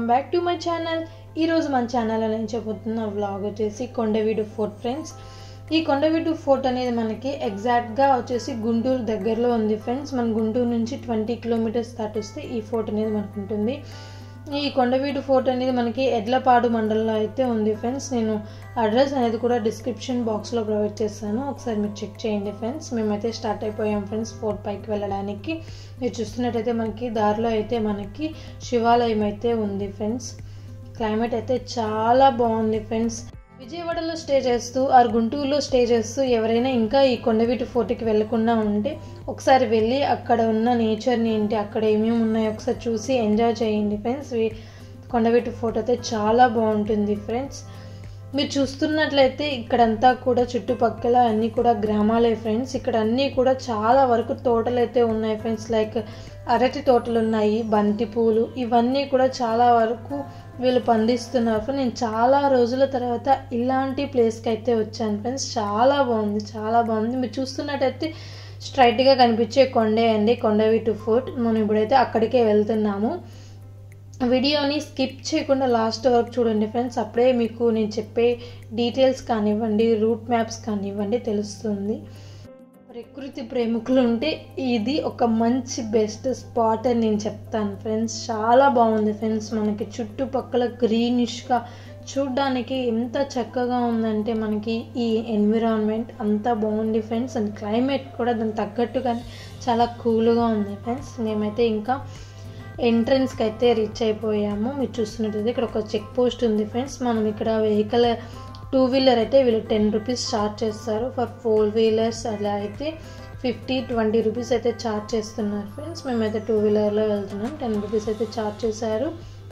welcome back to my channel ఈరోజు మన ఛానల్లో నేను చెబుతున్న వ్లాగ్ వచ్చేసి కొండవీడు ఫోర్ట్ ఫ్రెండ్స్ ఈ కొండవీడు ఫోర్ట్ అనేది మనకి ఎగ్జాక్ట్గా వచ్చేసి గుంటూరు దగ్గరలో ఉంది ఫ్రెండ్స్ మన గుంటూరు నుంచి ట్వంటీ కిలోమీటర్స్ దాటిస్తే ఈ ఫోర్ట్ అనేది మనకు ఉంటుంది ఈ కొండవీడు ఫోర్ట్ అనేది మనకి ఎడ్లపాడు మండలంలో అయితే ఉంది ఫ్రెండ్స్ నేను అడ్రస్ అనేది కూడా డిస్క్రిప్షన్ బాక్స్లో ప్రొవైడ్ చేస్తాను ఒకసారి మీరు చెక్ చేయండి ఫ్రెండ్స్ మేమైతే స్టార్ట్ అయిపోయాం ఫ్రెండ్స్ ఫోర్ట్ పైకి వెళ్ళడానికి మీరు చూస్తున్నట్టయితే మనకి దారిలో అయితే మనకి శివాలయం అయితే ఉంది ఫ్రెండ్స్ క్లైమేట్ అయితే చాలా బాగుంది ఫ్రెండ్స్ విజయవాడలో స్టే చేస్తూ ఆరు గుంటూరులో స్టే చేస్తూ ఎవరైనా ఇంకా ఈ కొండవీటి ఫోర్ట్కి వెళ్ళకుండా ఉంటే ఒకసారి వెళ్ళి అక్కడ ఉన్న నేచర్ని ఏంటి అక్కడ ఏమేమి ఉన్నాయో ఒకసారి చూసి ఎంజాయ్ చేయండి ఫ్రెండ్స్ కొండవీటి ఫోర్ట్ అయితే చాలా బాగుంటుంది ఫ్రెండ్స్ మీరు చూస్తున్నట్లయితే ఇక్కడంతా కూడా చుట్టుపక్కల అన్నీ కూడా గ్రామాలే ఫ్రెండ్స్ ఇక్కడ అన్నీ కూడా చాలా వరకు తోటలు అయితే ఉన్నాయి ఫ్రెండ్స్ లైక్ అరటి తోటలు ఉన్నాయి బంతి పూలు ఇవన్నీ కూడా చాలా వరకు వీళ్ళు పండిస్తున్నారు నేను చాలా రోజుల తర్వాత ఇలాంటి ప్లేస్కి అయితే వచ్చాను ఫ్రెండ్స్ చాలా బాగుంది చాలా బాగుంది మీరు చూస్తున్నట్టయితే స్ట్రైట్గా కనిపించే కొండే అండి కొండవీటు ఫోర్ట్ మనం ఇప్పుడైతే అక్కడికే వెళ్తున్నాము వీడియోని స్కిప్ చేయకుండా లాస్ట్ వరకు చూడండి ఫ్రెండ్స్ అప్పుడే మీకు నేను చెప్పే డీటెయిల్స్ కానివ్వండి రూట్ మ్యాప్స్ కానివ్వండి తెలుస్తుంది ప్రకృతి ప్రేమికులు ఉంటే ఇది ఒక మంచి బెస్ట్ స్పాట్ అని నేను చెప్తాను ఫ్రెండ్స్ చాలా బాగుంది ఫ్రెండ్స్ మనకి చుట్టుపక్కల గ్రీనిష్గా చూడ్డానికి ఎంత చక్కగా ఉందంటే మనకి ఈ ఎన్విరాన్మెంట్ అంతా బాగుంది ఫ్రెండ్స్ అండ్ క్లైమేట్ కూడా దానికి తగ్గట్టుగా చాలా కూల్గా ఉంది ఫ్రెండ్స్ మేమైతే ఇంకా ఎంట్రన్స్కి అయితే రీచ్ అయిపోయాము మీరు చూస్తున్నట్టయితే ఇక్కడ ఒక చెక్ పోస్ట్ ఉంది ఫ్రెండ్స్ మనం ఇక్కడ వెహికల్ టూ వీలర్ అయితే వీళ్ళు టెన్ రూపీస్ ఛార్జ్ చేస్తారు ఫర్ ఫోర్ వీలర్స్ అలా అయితే ఫిఫ్టీ ట్వంటీ రూపీస్ అయితే ఛార్జ్ చేస్తున్నారు ఫ్రెండ్స్ మేమైతే టూ వీలర్లో వెళ్తున్నాం టెన్ రూపీస్ అయితే ఛార్జ్ చేశారు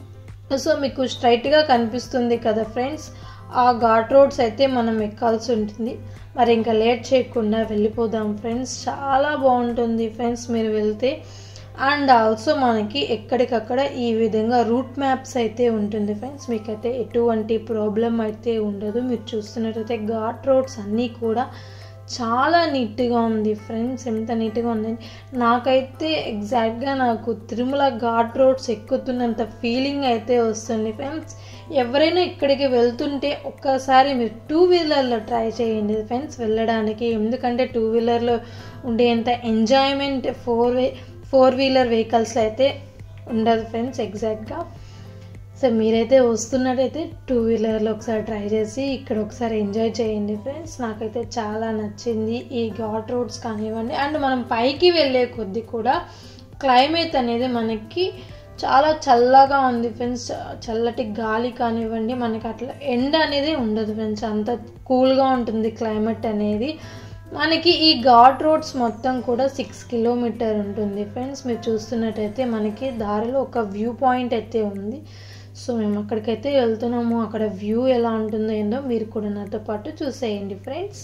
సో మీకు స్ట్రైట్గా కనిపిస్తుంది కదా ఫ్రెండ్స్ ఆ ఘాట్ రోడ్స్ అయితే మనం ఎక్కాల్సి ఉంటుంది మరి ఇంకా లేట్ చేయకుండా వెళ్ళిపోదాం ఫ్రెండ్స్ చాలా బాగుంటుంది ఫ్రెండ్స్ మీరు వెళ్తే అండ్ ఆల్సో మనకి ఎక్కడికక్కడ ఈ విధంగా రూట్ మ్యాప్స్ అయితే ఉంటుంది ఫ్రెండ్స్ మీకైతే ఎటువంటి ప్రాబ్లం అయితే ఉండదు మీరు చూస్తున్నట్టయితే ఘాట్ రోడ్స్ అన్నీ కూడా చాలా నీట్గా ఉంది ఫ్రెండ్స్ ఎంత నీట్గా ఉందండి నాకైతే ఎగ్జాక్ట్గా నాకు తిరుమల ఘాట్ రోడ్స్ ఎక్కుతున్నంత ఫీలింగ్ అయితే వస్తుంది ఫ్రెండ్స్ ఎవరైనా ఇక్కడికి వెళ్తుంటే ఒక్కసారి మీరు టూ వీలర్లో ట్రై చేయండి ఫ్రెండ్స్ వెళ్ళడానికి ఎందుకంటే టూ వీలర్లో ఉండేంత enjoyment four way four wheeler వెహికల్స్లో అయితే ఉండదు ఫ్రెండ్స్ ఎగ్జాక్ట్గా సో మీరైతే వస్తున్నట్టయితే టూ వీలర్లో ఒకసారి ట్రై చేసి ఇక్కడ ఒకసారి ఎంజాయ్ చేయండి ఫ్రెండ్స్ నాకైతే చాలా నచ్చింది ఈ ఘాట్ రోడ్స్ కానివ్వండి అండ్ మనం పైకి వెళ్ళే కొద్దీ కూడా క్లైమేట్ అనేది మనకి చాలా చల్లగా ఉంది ఫ్రెండ్స్ చల్లటి గాలి కానివ్వండి మనకి అట్లా ఎండ అనేది ఉండదు ఫ్రెండ్స్ అంత కూల్గా ఉంటుంది క్లైమేట్ అనేది మనకి ఈ ఘాట్ రోడ్స్ మొత్తం కూడా సిక్స్ కిలోమీటర్ ఉంటుంది ఫ్రెండ్స్ మీరు చూస్తున్నట్టయితే మనకి దారిలో ఒక వ్యూ పాయింట్ అయితే ఉంది సో మేము అక్కడికైతే వెళ్తున్నాము అక్కడ వ్యూ ఎలా ఉంటుందో ఏందో మీరు కూడా నాతో పాటు చూసేయండి ఫ్రెండ్స్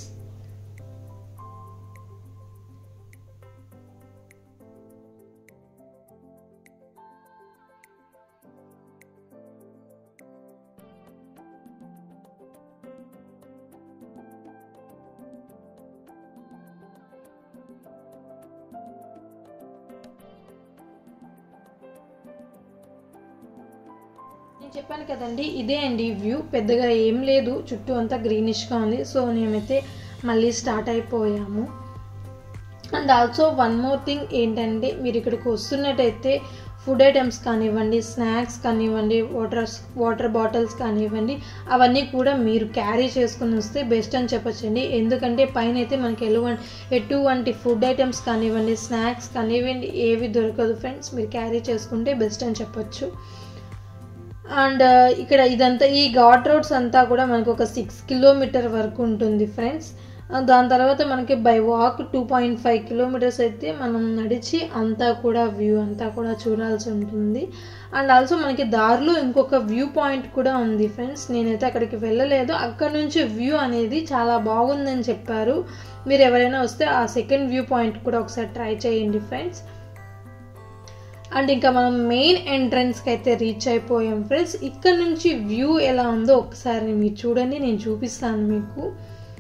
నేను చెప్పాను కదండి ఇదే అండి వ్యూ పెద్దగా ఏం లేదు చుట్టూ అంతా గ్రీనిష్గా ఉంది సో మేమైతే మళ్ళీ స్టార్ట్ అయిపోయాము and also one more thing ఏంటంటే మీరు ఇక్కడికి వస్తున్నట్టయితే ఫుడ్ ఐటమ్స్ కానివ్వండి స్నాక్స్ కానివ్వండి వాటర్ వాటర్ బాటిల్స్ కానివ్వండి అవన్నీ కూడా మీరు క్యారీ చేసుకుని వస్తే బెస్ట్ అని చెప్పొచ్చండి ఎందుకంటే పైన అయితే మనకి ఎలువంటి ఎటువంటి ఫుడ్ ఐటమ్స్ కానివ్వండి స్నాక్స్ కానివ్వండి ఏవి దొరకదు ఫ్రెండ్స్ మీరు క్యారీ చేసుకుంటే బెస్ట్ అని చెప్పొచ్చు అండ్ ఇక్కడ ఇదంతా ఈ ఘాట్ రోడ్స్ అంతా కూడా మనకు ఒక సిక్స్ కిలోమీటర్ వరకు ఉంటుంది ఫ్రెండ్స్ దాని తర్వాత మనకి by walk two point five kilometres అయితే మనం నడిచి అంతా కూడా వ్యూ అంతా కూడా చూడాల్సి ఉంటుంది అండ్ ఆల్సో మనకి దారిలో ఇంకొక వ్యూ పాయింట్ కూడా ఉంది ఫ్రెండ్స్ నేనైతే అక్కడికి వెళ్ళలేదు అక్కడ నుంచి వ్యూ అనేది చాలా బాగుందని చెప్పారు మీరు ఎవరైనా వస్తే ఆ సెకండ్ వ్యూ పాయింట్ కూడా ఒకసారి ట్రై చేయండి ఫ్రెండ్స్ అండ్ ఇంకా మనం మెయిన్ ఎంట్రన్స్కి అయితే రీచ్ అయిపోయాం ఫ్రెండ్స్ ఇక్కడ నుంచి వ్యూ ఎలా ఉందో ఒకసారి మీరు చూడండి నేను చూపిస్తాను మీకు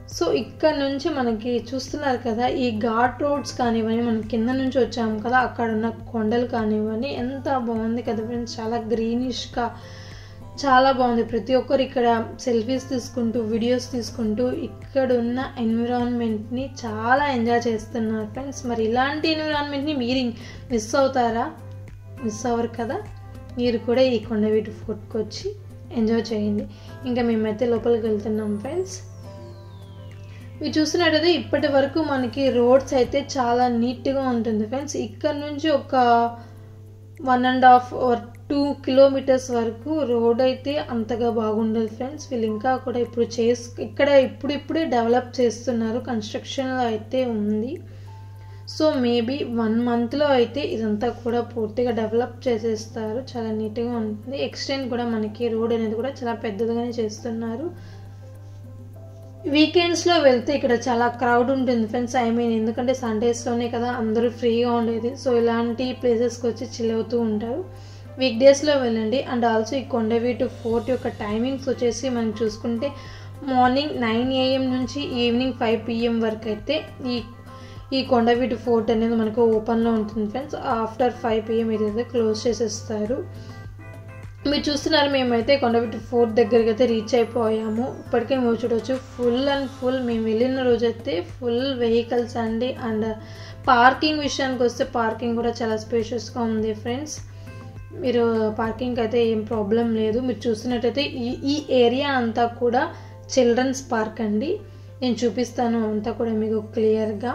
సో ఇక్కడ నుంచి మనకి చూస్తున్నారు కదా ఈ ఘాట్ రోడ్స్ కానివ్వండి మనం కింద నుంచి వచ్చాము కదా అక్కడ ఉన్న కొండలు కానివ్వండి ఎంత బాగుంది కదా ఫ్రెండ్స్ చాలా గ్రీనిష్గా చాలా బాగుంది ప్రతి ఒక్కరు ఇక్కడ సెల్ఫీస్ తీసుకుంటూ వీడియోస్ తీసుకుంటూ ఇక్కడ ఉన్న ఎన్విరాన్మెంట్ని చాలా ఎంజాయ్ చేస్తున్నారు ఫ్రెండ్స్ మరి ఇలాంటి ఎన్విరాన్మెంట్ని మీరు మిస్ అవుతారా మిస్ అవ్వరు కదా మీరు కూడా ఈ కొండవీటి ఫోర్ట్కి వచ్చి ఎంజాయ్ చేయండి ఇంకా మేమైతే లోపలికి వెళ్తున్నాం ఫ్రెండ్స్ మీరు చూస్తున్నట్టయితే ఇప్పటి వరకు మనకి రోడ్స్ అయితే చాలా నీట్గా ఉంటుంది ఫ్రెండ్స్ ఇక్కడ నుంచి ఒక one and half or two kilometres వరకు రోడ్ అయితే అంతగా బాగుండదు ఫ్రెండ్స్ వీళ్ళు ఇంకా కూడా ఇప్పుడు చేసు ఇక్కడ ఇప్పుడు ఇప్పుడే డెవలప్ చేస్తున్నారు కన్స్ట్రక్షన్లో అయితే ఉంది సో మేబీ వన్ మంత్లో అయితే ఇదంతా కూడా పూర్తిగా డెవలప్ చేసేస్తారు చాలా నీట్గా ఉంటుంది ఎక్స్టెండ్ కూడా మనకి రోడ్ అనేది కూడా చాలా పెద్దదిగానే చేస్తున్నారు వీకెండ్స్లో వెళ్తే ఇక్కడ చాలా క్రౌడ్ ఉంటుంది ఫ్రెండ్స్ ఐ మీన్ ఎందుకంటే సండేస్లోనే కదా అందరూ ఫ్రీగా ఉండేది సో ఇలాంటి ప్లేసెస్కి వచ్చి చిల్ అవుతూ ఉంటారు వీక్ డేస్లో వెళ్ళండి అండ్ ఆల్సో ఈ కొండవీటు ఫోర్ట్ యొక్క టైమింగ్స్ వచ్చేసి మనం చూసుకుంటే మార్నింగ్ నైన్ ఏఎం నుంచి ఈవినింగ్ ఫైవ్ పిఎం వరకు అయితే ఈ ఈ కొండవీటి ఫోర్ట్ అనేది మనకు ఓపెన్లో ఉంటుంది ఫ్రెండ్స్ ఆఫ్టర్ ఫైవ్ పిఎం ఇదైతే క్లోజ్ చేసేస్తారు మీరు చూస్తున్నారు మేమైతే కొండవీటి ఫోర్ట్ దగ్గరికి అయితే రీచ్ అయిపోయాము ఇప్పటికే మీరు చూడవచ్చు ఫుల్ అండ్ ఫుల్ మేము వెళ్ళిన రోజైతే ఫుల్ వెహికల్స్ అండి అండ్ పార్కింగ్ విషయానికి వస్తే పార్కింగ్ కూడా చాలా స్పేషియస్గా ఉంది ఫ్రెండ్స్ మీరు పార్కింగ్ అయితే ఏం ప్రాబ్లం లేదు మీరు చూస్తున్నట్టయితే ఈ ఈ ఏరియా అంతా కూడా చిల్డ్రన్స్ పార్క్ అండి నేను చూపిస్తాను అంతా కూడా మీకు క్లియర్గా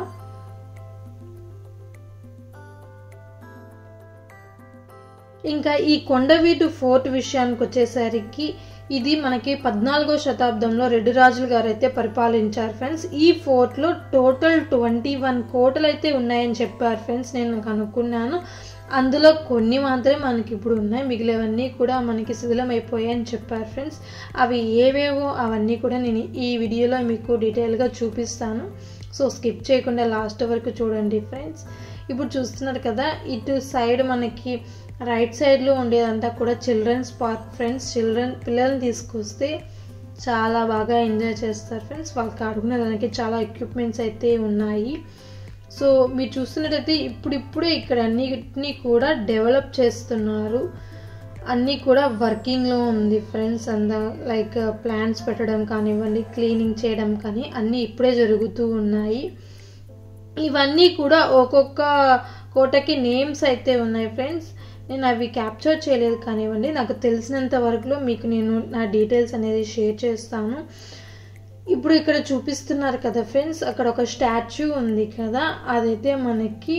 ఇంకా ఈ కొండవీటు ఫోర్ట్ విషయానికి వచ్చేసరికి ఇది మనకి పద్నాలుగో శతాబ్దంలో రెడ్డి రాజులు గారు అయితే పరిపాలించారు ఫ్రెండ్స్ ఈ ఫోర్ట్లో టోటల్ ట్వంటీ వన్ కోటలు అయితే ఉన్నాయని చెప్పారు ఫ్రెండ్స్ నేను కనుక్కున్నాను అందులో కొన్ని మాత్రమే మనకి ఇప్పుడు ఉన్నాయి మిగిలినవన్నీ కూడా మనకి శిథిలం అయిపోయాయని చెప్పారు ఫ్రెండ్స్ అవి ఏవేవో అవన్నీ కూడా నేను ఈ వీడియోలో మీకు డీటెయిల్గా చూపిస్తాను సో స్కిప్ చేయకుండా లాస్ట్ వరకు చూడండి ఫ్రెండ్స్ ఇప్పుడు చూస్తున్నారు కదా ఇటు సైడ్ మనకి రైట్ సైడ్లో ఉండేదంతా కూడా చిల్డ్రన్స్ పార్క్ ఫ్రెండ్స్ చిల్డ్రన్ పిల్లల్ని తీసుకొస్తే చాలా బాగా ఎంజాయ్ చేస్తారు ఫ్రెండ్స్ వాళ్ళకి ఆడుకునే దానికి చాలా ఎక్విప్మెంట్స్ అయితే ఉన్నాయి సో మీరు చూస్తున్నట్టయితే ఇప్పుడిప్పుడే ఇక్కడ అన్నిటినీ కూడా డెవలప్ చేస్తున్నారు అన్నీ కూడా వర్కింగ్లో ఉంది ఫ్రెండ్స్ అంద లైక్ ప్లాంట్స్ పెట్టడం కానివ్వండి క్లీనింగ్ చేయడం కానీ అన్నీ ఇప్పుడే జరుగుతూ ఉన్నాయి ఇవన్నీ కూడా ఒక్కొక్క కోటకి నేమ్స్ అయితే ఉన్నాయి ఫ్రెండ్స్ నేను అవి క్యాప్చర్ చేయలేదు కానివ్వండి నాకు తెలిసినంత వరకులో మీకు నేను నా డీటెయిల్స్ అనేది షేర్ చేస్తాను ఇప్పుడు ఇక్కడ చూపిస్తున్నారు కదా ఫ్రెండ్స్ అక్కడ ఒక స్టాచ్యూ ఉంది కదా అదైతే మనకి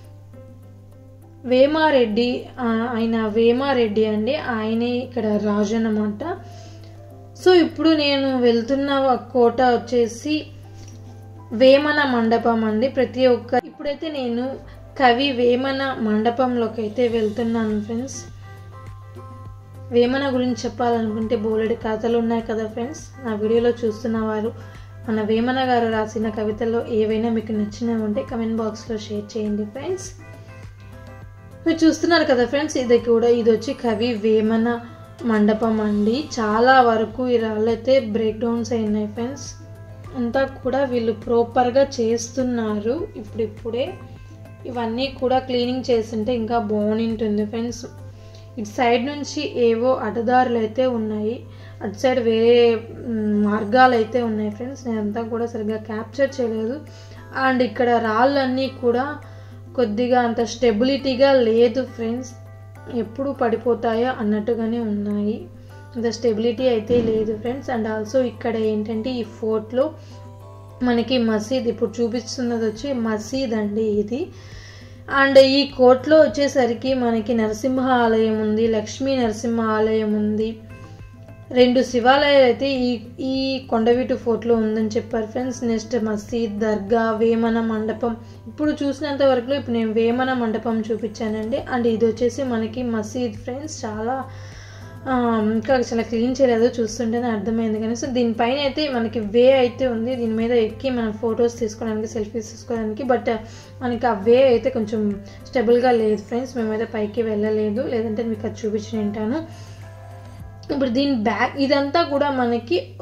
వేమారెడ్డి ఆయన వేమారెడ్డి అండి ఆయనే ఇక్కడ రాజు అన్నమాట సో ఇప్పుడు నేను వెళ్తున్న కోట వచ్చేసి వేమన మండపం అండి ప్రతి ఒక్క ఇప్పుడైతే నేను కవి వేమన మండపంలోకి అయితే వెళ్తున్నాను ఫ్రెండ్స్ వేమన గురించి చెప్పాలనుకుంటే బోలెడు కథలు ఉన్నాయి కదా ఫ్రెండ్స్ నా వీడియోలో చూస్తున్న వారు మన వేమన గారు రాసిన కవితల్లో ఏవైనా మీకు నచ్చినవి ఉంటే కమెంట్ బాక్స్లో షేర్ చేయండి ఫ్రెండ్స్ మీరు చూస్తున్నారు కదా ఫ్రెండ్స్ ఇది కూడా ఇది వచ్చి కవి వేమన మండపం అండి చాలా వరకు ఈ రాళ్ళైతే బ్రేక్ డౌన్స్ అయినాయి ఫ్రెండ్స్ అంతా కూడా వీళ్ళు ప్రాపర్గా చేస్తున్నారు ఇప్పుడిప్పుడే ఇవన్నీ కూడా క్లీనింగ్ చేస్తుంటే ఇంకా బాగుంటుంది ఫ్రెండ్స్ ఇటు సైడ్ నుంచి ఏవో అడ్డదారులు అయితే ఉన్నాయి అటు సైడ్ వేరే మార్గాలు అయితే ఉన్నాయి ఫ్రెండ్స్ నేనంతా కూడా సరిగ్గా క్యాప్చర్ చేయలేదు అండ్ ఇక్కడ రాళ్ళన్నీ కూడా కొద్దిగా అంత స్టెబిలిటీగా లేదు ఫ్రెండ్స్ ఎప్పుడు పడిపోతాయో అన్నట్టుగానే ఉన్నాయి అంత స్టెబిలిటీ అయితే లేదు ఫ్రెండ్స్ అండ్ ఆల్సో ఇక్కడ ఏంటంటే ఈ ఫోర్ట్లో మనకి మసీద్ ఇప్పుడు చూపిస్తున్నది వచ్చి మసీద్ అండి ఇది అండ్ ఈ కోట్లో వచ్చేసరికి మనకి నరసింహ ఆలయం ఉంది లక్ష్మీ నరసింహ ఆలయం ఉంది రెండు శివాలయాలు అయితే ఈ ఈ కొండవీటు ఫోర్ట్లో ఉందని చెప్పారు ఫ్రెండ్స్ నెక్స్ట్ మసీద్ దర్గా వేమన మండపం ఇప్పుడు చూసినంత వరకు ఇప్పుడు నేను వేమన మండపం చూపించానండి అండ్ ఇది వచ్చేసి మనకి మసీద్ ఫ్రెండ్స్ చాలా ఇంకా చాలా క్లీన్ చేయలేదు చూస్తుంటేనే అర్థమైంది కానీ సో దీనిపైన అయితే మనకి వే అయితే ఉంది దీని మీద ఎక్కి మనం ఫొటోస్ తీసుకోవడానికి సెల్ఫీస్ తీసుకోవడానికి బట్ మనకి ఆ వే అయితే కొంచెం స్టెబుల్గా లేదు ఫ్రెండ్స్ మేమైతే పైకి వెళ్ళలేదు లేదంటే మీకు అది చూపించి ఉంటాను ఇప్పుడు దీని బ్యాక్ ఇదంతా కూడా మనకి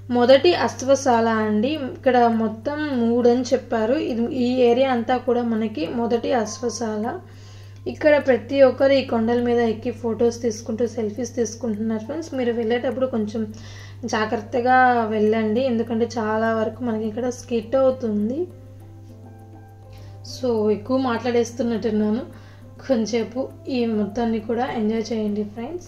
మొదటి అశ్వశాల అండి ఇక్కడ మొత్తం మూడు అని చెప్పారు ఇది ఈ ఏరియా అంతా కూడా మనకి మొదటి అశ్వశాల ఇక్కడ ప్రతి ఒక్కరు ఈ కొండల మీద ఎక్కి ఫొటోస్ తీసుకుంటూ సెల్ఫీస్ తీసుకుంటున్నారు ఫ్రెండ్స్ మీరు వెళ్ళేటప్పుడు కొంచెం జాగ్రత్తగా వెళ్ళండి ఎందుకంటే చాలా వరకు మనకి ఇక్కడ స్కిట్ అవుతుంది సో ఎక్కువ మాట్లాడేస్తున్నట్టున్నాను కొంచెంసేపు ఈ మొత్తాన్ని కూడా ఎంజాయ్ చేయండి ఫ్రెండ్స్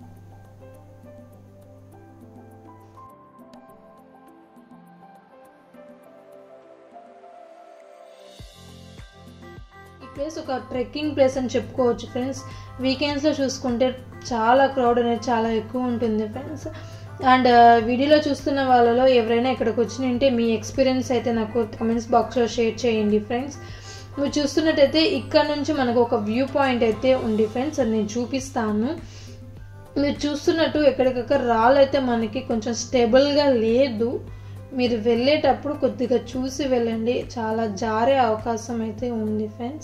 ఈ ప్లేస్ ఒక ట్రెక్కింగ్ ప్లేస్ అని చెప్పుకోవచ్చు ఫ్రెండ్స్ వీకెండ్స్లో చూసుకుంటే చాలా క్రౌడ్ అనేది చాలా ఎక్కువ ఉంటుంది ఫ్రెండ్స్ అండ్ వీడియోలో చూస్తున్న వాళ్ళలో ఎవరైనా ఇక్కడికి వచ్చి ఉంటే మీ ఎక్స్పీరియన్స్ అయితే నాకు కమెంట్స్ బాక్స్లో షేర్ చేయండి ఫ్రెండ్స్ మీరు చూస్తున్నట్టయితే ఇక్కడ నుంచి మనకు ఒక వ్యూ పాయింట్ అయితే ఉంది ఫ్రెండ్స్ అది నేను చూపిస్తాను మీరు చూస్తున్నట్టు ఎక్కడికక్కడ రాళ్ళు అయితే మనకి కొంచెం స్టేబుల్గా లేదు మీరు వెళ్ళేటప్పుడు కొద్దిగా చూసి వెళ్ళండి చాలా జారే అవకాశం అయితే ఉంది ఫ్రెండ్స్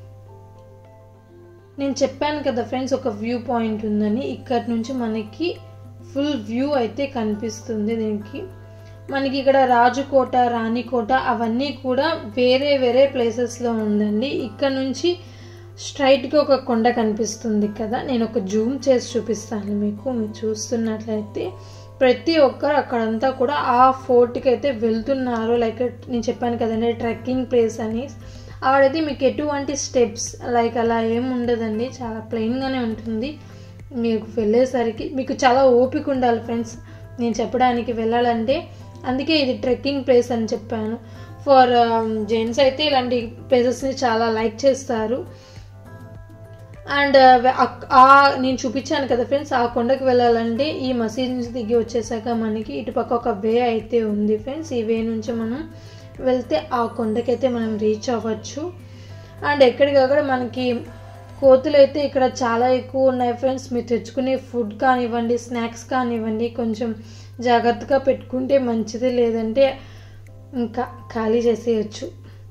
నేను చెప్పాను కదా ఫ్రెండ్స్ ఒక వ్యూ పాయింట్ ఉందని ఇక్కడ నుంచి మనకి ఫుల్ వ్యూ అయితే కనిపిస్తుంది దీనికి మనకి ఇక్కడ రాజుకోట రాణికోట అవన్నీ కూడా వేరే వేరే ప్లేసెస్లో ఉందండి ఇక్కడ నుంచి స్ట్రైట్గా ఒక కొండ కనిపిస్తుంది కదా నేను ఒక జూమ్ చేసి చూపిస్తాను మీకు మీరు చూస్తున్నట్లయితే ప్రతి ఒక్కరు అక్కడంతా కూడా ఆ ఫోర్ట్కి అయితే వెళ్తున్నారు లైక్ నేను చెప్పాను కదండి ట్రెక్కింగ్ ప్లేస్ అని ఆడైతే మీకు ఎటువంటి స్టెప్స్ లైక్ అలా ఏం ఉండదండి చాలా ప్లెయిన్గానే ఉంటుంది మీకు వెళ్ళేసరికి మీకు చాలా ఓపిక ఉండాలి ఫ్రెండ్స్ నేను చెప్పడానికి వెళ్ళాలంటే అందుకే ఇది ట్రెక్కింగ్ ప్లేస్ అని చెప్పాను ఫర్ జెంట్స్ అయితే ఇలాంటి ప్లేసెస్ని చాలా లైక్ చేస్తారు అండ్ ఆ నేను చూపించాను కదా ఫ్రెండ్స్ ఆ కొండకి వెళ్ళాలంటే ఈ మసీద్ నుంచి దిగి వచ్చేసాక మనకి ఇటుపక్క ఒక వే అయితే ఉంది ఫ్రెండ్స్ ఈ వే నుంచి మనం వెళ్తే ఆ కొండకైతే మనం రీచ్ అవ్వచ్చు అండ్ ఎక్కడికక్కడ మనకి కోతులు అయితే ఇక్కడ చాలా ఎక్కువ ఉన్నాయి ఫ్రెండ్స్ మీరు తెచ్చుకునే ఫుడ్ కానివ్వండి స్నాక్స్ కానివ్వండి కొంచెం జాగ్రత్తగా పెట్టుకుంటే మంచిది లేదంటే ఇంకా ఖాళీ చేసేయచ్చు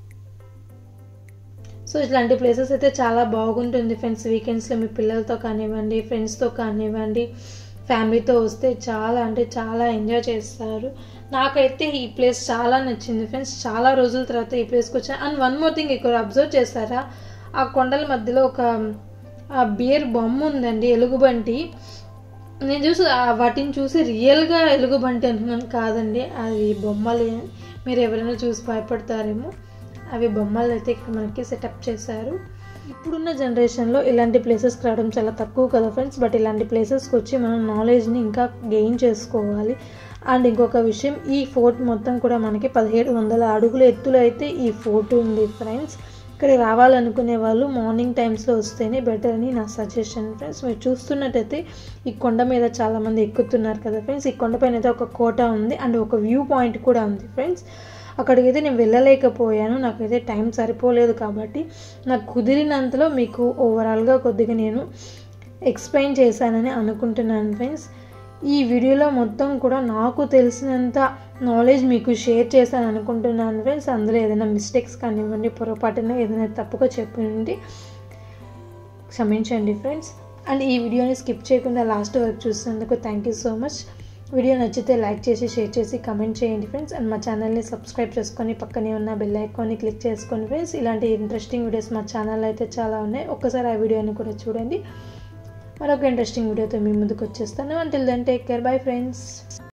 సో ఇట్లాంటి ప్లేసెస్ అయితే చాలా బాగుంటుంది ఫ్రెండ్స్ వీకెండ్స్లో మీ పిల్లలతో కానివ్వండి ఫ్రెండ్స్తో కానివ్వండి ఫ్యామిలీతో వస్తే చాలా అంటే చాలా ఎంజాయ్ చేస్తారు నాకైతే ఈ ప్లేస్ చాలా నచ్చింది ఫ్రెండ్స్ చాలా రోజుల తర్వాత ఈ ప్లేస్కి వచ్చా అండ్ వన్ మోర్ థింగ్ ఇక్కడ అబ్జర్వ్ చేస్తారా ఆ కొండల మధ్యలో ఒక ఆ బియర్ బొమ్మ ఉందండి ఎలుగుబంటి నేను చూసి వాటిని చూసి రియల్గా ఎలుగుబంటి అనుకున్నాను కాదండి అది బొమ్మలే మీరు ఎవరైనా చూసి భయపడతారేమో అవి బొమ్మలు అయితే ఇక్కడ మనకి సెటప్ చేశారు ఇప్పుడున్న జనరేషన్లో ఇలాంటి ప్లేసెస్కి రావడం చాలా తక్కువ కదా ఫ్రెండ్స్ బట్ ఇలాంటి ప్లేసెస్కి వచ్చి మనం నాలెడ్జ్ని ఇంకా గెయిన్ చేసుకోవాలి అండ్ ఇంకొక విషయం ఈ ఫోర్ట్ మొత్తం కూడా మనకి పదిహేడు వందల అడుగుల ఎత్తులో అయితే ఈ ఫోర్ట్ ఉంది ఫ్రెండ్స్ ఇక్కడికి రావాలనుకునే వాళ్ళు మార్నింగ్ టైమ్స్లో వస్తేనే బెటర్ అని నా సజెషన్ ఫ్రెండ్స్ మీరు చూస్తున్నట్టయితే ఈ కొండ మీద చాలామంది ఎక్కుతున్నారు కదా ఫ్రెండ్స్ ఈ కొండపైన అయితే ఒక కోట ఉంది అండ్ ఒక వ్యూ పాయింట్ కూడా ఉంది ఫ్రెండ్స్ అక్కడికైతే నేను వెళ్ళలేకపోయాను నాకైతే టైం సరిపోలేదు కాబట్టి నాకు కుదిరినంతలో మీకు ఓవరాల్గా కొద్దిగా నేను ఎక్స్ప్లెయిన్ చేశానని అనుకుంటున్నాను ఫ్రెండ్స్ ఈ వీడియోలో మొత్తం కూడా నాకు తెలిసినంత నాలెడ్జ్ మీకు షేర్ చేశాను అనుకుంటున్నాను ఫ్రెండ్స్ అందులో ఏదైనా మిస్టేక్స్ కానివ్వండి పొరపాటున ఏదైనా తప్పుగా చెప్పండి క్షమించండి ఫ్రెండ్స్ అండ్ ఈ వీడియోని స్కిప్ చేయకుండా లాస్ట్ వరకు చూసినందుకు thank you so much video నచ్చితే లైక్ చేసి షేర్ చేసి కమెంట్ చేయండి ఫ్రెండ్స్ అండ్ మా ఛానల్ని సబ్స్క్రైబ్ చేసుకొని పక్కనే ఉన్న బెల్ ఐకాన్ని క్లిక్ చేసుకొని ఫ్రెండ్స్ ఇలాంటి ఇంట్రెస్టింగ్ వీడియోస్ మా ఛానల్ అయితే చాలా ఉన్నాయి ఒక్కసారి ఆ వీడియోని కూడా చూడండి మరొక ఇంట్రెస్టింగ్ వీడియోతో మీ ముందుకు వచ్చేస్తాను until then take care bye friends